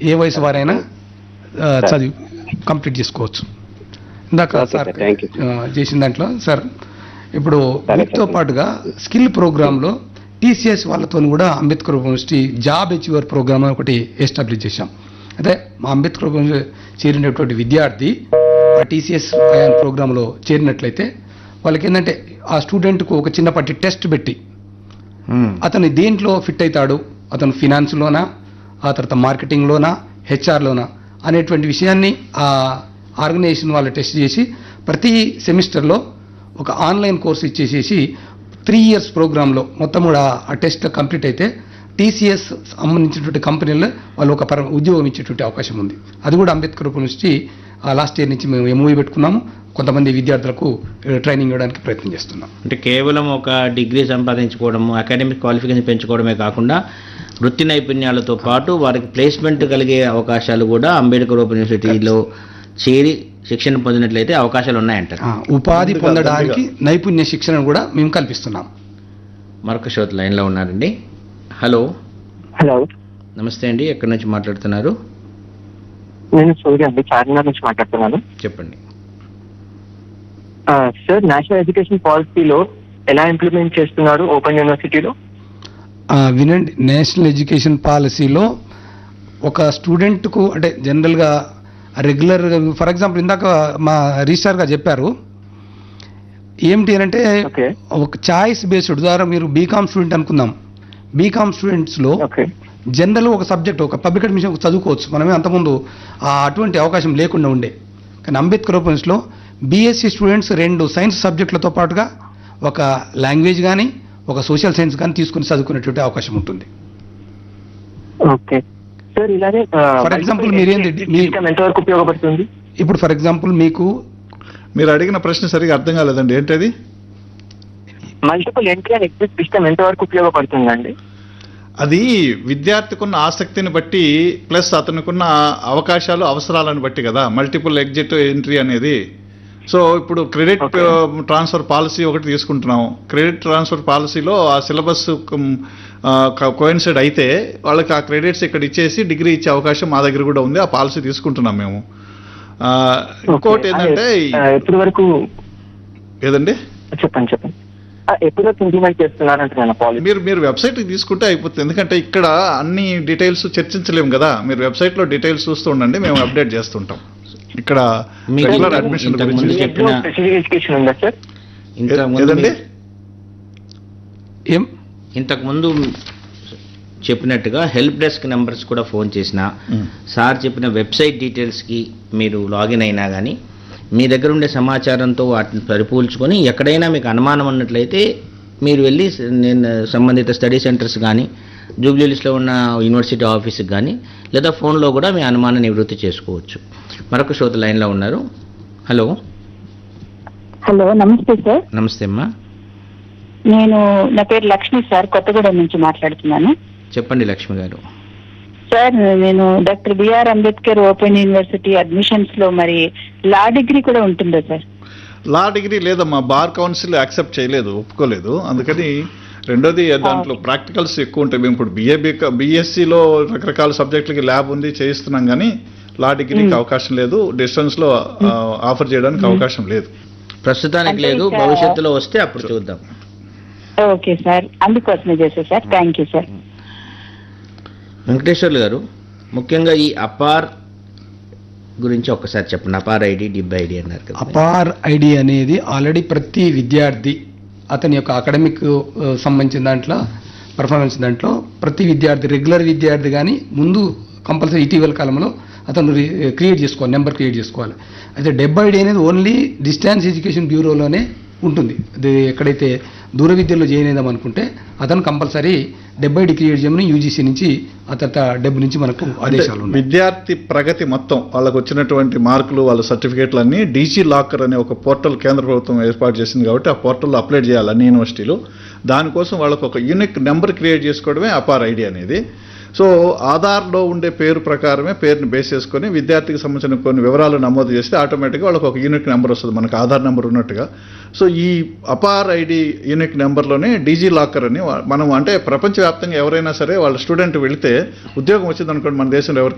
ఏ వయసు వారైనా ఆ, చదివి కంప్లీట్ చేసుకోవచ్చు ఇందాక Okay, sir sir. Thank you. ఆ, చేసిన దాంట్లో సార్ ఇప్పుడు సరే, వీటితో sir. పాటుగా స్కిల్ ప్రోగ్రాంలో టీసీఎస్ వాళ్ళతో కూడా Ambedkar university job achiever program అని ఒకటి ఎస్టాబ్లిష్ చేశాం అయితే మా అంబేద్కర్ యూనివర్సిటీ చేరినటువంటి విద్యార్థి ఆ టీసీఎస్ ప్రోగ్రాంలో చేరినట్లయితే వాళ్ళకి ఏంటంటే ఆ స్టూడెంట్కు ఒక చిన్నపాటి టెస్ట్ పెట్టి అతను దేంట్లో ఫిట్ అవుతాడు అతను ఫినాన్స్లోనా ఆ తర్వాత మార్కెటింగ్లోనా హెచ్ఆర్లోనా అనేటువంటి విషయాన్ని ఆ ఆర్గనైజేషన్ వాళ్ళు టెస్ట్ చేసి ప్రతి సెమిస్టర్లో ఒక ఆన్లైన్ కోర్స్ ఇచ్చేసేసి త్రీ ఇయర్స్ ప్రోగ్రాంలో మొత్తం కూడా ఆ టెస్ట్ కంప్లీట్ అయితే టీసీఎస్ సంబంధించినటువంటి కంపెనీల్లో వాళ్ళు ఒక పర ఉద్యోగం ఇచ్చేటువంటి అవకాశం ఉంది అది కూడా అంబేద్కర్ యూనివర్సిటీ లాస్ట్ ఇయర్ నుంచి మేము ఎంఓఈ పెట్టుకున్నాము కొంతమంది విద్యార్థులకు ట్రైనింగ్ ఇవ్వడానికి ప్రయత్నం చేస్తున్నాం అంటే కేవలం ఒక డిగ్రీ సంపాదించుకోవడము అకాడమిక్ క్వాలిఫికేషన్ పెంచుకోవడమే కాకుండా వృత్తి నైపుణ్యాలతో పాటు వారికి ప్లేస్మెంట్ కలిగే అవకాశాలు కూడా అంబేద్కర్ ఓపెన్ యూనివర్సిటీలో చేరి శిక్షణ పొందినట్లయితే అవకాశాలు ఉన్నాయంటారు ఆ, ఉపాధి దండిగా, పొందడానికి నైపుణ్య శిక్షణ కూడా మేము కల్పిస్తున్నాం మరొక శ్రోత లైన్లో ఉన్నారండి హలో హలో నమస్తే అండి ఎక్కడి నుంచి మాట్లాడుతున్నారు నేను సూర్య అండి చార్మినార్ నుంచి మాట్లాడుతున్నాను చెప్పండి ఆ, సార్ నేషనల్ ఎడ్యుకేషన్ పాలసీలో ఎలా ఇంప్లిమెంట్ చేస్తున్నారు ఓపెన్ యూనివర్సిటీలో ఆ, వినండి నేషనల్ ఎడ్యుకేషన్ పాలసీలో ఒక స్టూడెంట్కు అంటే జనరల్గా రెగ్యులర్ ఫర్ ఎగ్జాంపుల్ ఇందాక మా రిజిస్టార్ గారు చెప్పారు ఏమిటి అని అంటే ఓకే ఒక చాయిస్ బేస్డ్ ద్వారా మీరు బీకామ్ స్టూడెంట్ అనుకుందాం బీకామ్ స్టూడెంట్స్లో ఓకే జనరల్ ఒక సబ్జెక్ట్ ఒక పబ్లిక్ అడ్మిషన్ చదువుకోవచ్చు మనమే అంతకుముందు ఆ అటువంటి అవకాశం లేకుండా ఉండే కానీ అంబేద్కర్ ఓపెన్స్లో బీఎస్సీ స్టూడెంట్స్ రెండు సైన్స్ సబ్జెక్టులతో పాటుగా ఒక లాంగ్వేజ్ కానీ ఒక సోషల్ సైన్స్ కానీ తీసుకుని చదువుకునేటువంటి అవకాశం ఉంటుంది ఓకే సార్ ఇలానే For example, మీరేంది- మీ- సిస్టమ్ ఎంతవరకు ఉపయోగపడుతుంది ఇప్పుడు ఫర్ ఎగ్జాంపుల్ మీకు మీరు అడిగిన ప్రశ్న సరిగా అర్థం కాలేదండి ఏంటది multiple entry and exit system ఎంతవరకు ఉపయోగపడుతుందండి అది విద్యార్థికున్న ఆసక్తిని బట్టి ప్లస్ అతనికున్న అవకాశాలు అవసరాలను బట్టి కదా మల్టిపుల్ ఎగ్జిట్ ఎంట్రీ అనేది సో ఇప్పుడు క్రెడిట్ Okay. ట్రాన్స్ఫర్ పాలసీ ఒకటి తీసుకుంటున్నాం క్రెడిట్ ట్రాన్స్ఫర్ పాలసీలో ఆ సిలబస్ కోయిన్సైడ్ అయితే వాళ్ళకి ఆ క్రెడిట్స్ ఇక్కడ ఇచ్చేసి డిగ్రీ ఇచ్చే అవకాశం మా దగ్గర కూడా ఉంది ఆ పాలసీ తీసుకుంటున్నాం మేము ఆ, ఇంకోటి ఏంటంటే ఎప్పటి వరకు ఏదండి చెప్పండి చెప్పండి ఆ, ఎప్పటి వరకు ఇంప్లిమెంట్ చేస్తున్నారు అంటున్నాను పాలసీ మీరు మీరు వెబ్సైట్కి తీసుకుంటే అయిపోతుంది ఎందుకంటే ఇక్కడ అన్ని డీటెయిల్స్ చర్చించలేము కదా మీరు వెబ్సైట్లో డీటెయిల్స్ చూస్తూ ఉండండి మేము అప్డేట్ చేస్తుంటాం ఇక్కడ మీకు రెగ్యులర్ ఇంతకు- అడ్మిషన్ ఇంతకు గురించి ముందు చెప్పిన- స్పెసిఫిక్ ఎడ్యుకేషన్ ఉందా సార్ ఇంతకుముందు ఏదండి మీరు- ఏం ఇంతకుముందు చెప్పినట్టుగా హెల్ప్ డెస్క్ నెంబర్స్ కూడా ఫోన్ చేసినా సార్ చెప్పిన వెబ్సైట్ డీటెయిల్స్కి మీరు లాగిన్ అయినా కానీ మీ దగ్గర ఉండే సమాచారంతో వాటిని సరిపోల్చుకొని ఎక్కడైనా మీకు అనుమానం ఉన్నట్లయితే మీరు వెళ్ళి స- నేను సంబంధిత స్టడీ సెంటర్స్ కానీ జూబ్లీస్లో ఉన్న యూనివర్సిటీ ఆఫీస్కి కానీ లేదా ఫోన్లో కూడా మీ అనుమానం నివృత్తి చేసుకోవచ్చు మరొక శ్రోత లైన్లో ఉన్నారు హలో హలో నమస్తే సార్ నమస్తే అమ్మా నేను నా పేరు లక్ష్మి సార్ కొత్తగూడెం నుంచి మాట్లాడుతున్నాను చెప్పండి లక్ష్మి గారు సార్ నేను doctor B R Ambedkar open university admissions లో మరి లా డిగ్రీ కూడా ఉంటుందా సార్ లా డిగ్రీ లేదమ్మా బార్ కౌన్సిల్ యాక్సెప్ట్ చేయలేదు ఒప్పుకోలేదు అందుకని రెండోది దాంట్లో ప్రాక్టికల్స్ ఎక్కువ ఉంటాయి మేము ఇప్పుడు బిఏ బిఎస్సిలో రకరకాల సబ్జెక్టులకి ల్యాబ్ ఉంది చేయిస్తున్నాం కానీ లా డిగ్రీకి అవకాశం లేదు డిస్టెన్స్లో ఆఫర్ చేయడానికి అవకాశం లేదు ప్రస్తుతానికి అంటే లేదు ఇంకా- భవిష్యత్తులో వస్తే అప్పుడు చూద్దాం ఓకే సార్ అందుకోసమే చేసా sir thank you sir Venkateswarlu garu ముఖ్యంగా ఈ అపార్ గురించి ఒక్కసారి చెప్పండి అపార్ ఐడి డిబ్ ఐడి అన్నారు కదా అపార్ ఐడి అనేది ఆల్రెడీ ప్రతి విద్యార్థి అతని యొక్క అకాడమిక్ సంబంధించిన దాంట్లో పర్ఫార్మెన్స్ దాంట్లో ప్రతి విద్యార్థి రెగ్యులర్ విద్యార్థి కానీ ముందు కంపల్సరీ ఇటీవల కాలంలో అతను క్రియేట్ చేసుకోవాలి నెంబర్ క్రియేట్ చేసుకోవాలి అయితే డెబ్ ఐడి అనేది ఓన్లీ డిస్టెన్స్ ఎడ్యుకేషన్ బ్యూరోలోనే ఉంటుంది అది ఎక్కడైతే దూర విద్యలో జాయిన్ అయిదాం అనుకుంటే అతను కంపల్సరీ డెబ్ ఐడి క్రియేట్ చేయమని యూజీసీ నుంచి ఆ తర్వాత డెబ్ నుంచి మనకు ఆదేశాలు ఉన్నాయి విద్యార్థి ప్రగతి మొత్తం వాళ్ళకు వచ్చినటువంటి మార్కులు వాళ్ళ సర్టిఫికేట్లు అన్ని డీజీ లాకర్ అనే ఒక పోర్టల్ కేంద్ర ప్రభుత్వం ఏర్పాటు చేసింది కాబట్టి ఆ పోర్టల్లో అప్లై చేయాలి అన్ని యూనివర్సిటీలు దానికోసం వాళ్ళకు ఒక యూనిక్ నెంబర్ క్రియేట్ చేసుకోవడమే అపార్ ఐడి అనేది సో ఆధార్లో ఉండే పేరు ప్రకారమే పేరుని బేస్ చేసుకొని విద్యార్థికి సంబంధించిన కొన్ని వివరాలు నమోదు చేస్తే ఆటోమేటిక్గా వాళ్ళకి ఒక యూనిక్ నెంబర్ వస్తుంది మనకు ఆధార్ నెంబర్ ఉన్నట్టుగా సో ఈ అపార్ ఐడి యూనిక్ నెంబర్లోనే డీజీ లాకర్ అని వా- మనం అంటే ప్రపంచవ్యాప్తంగా ఎవరైనా సరే వాళ్ళ స్టూడెంట్ వెళితే ఉద్యోగం వచ్చింది అనుకోండి మన దేశంలో ఎవరికి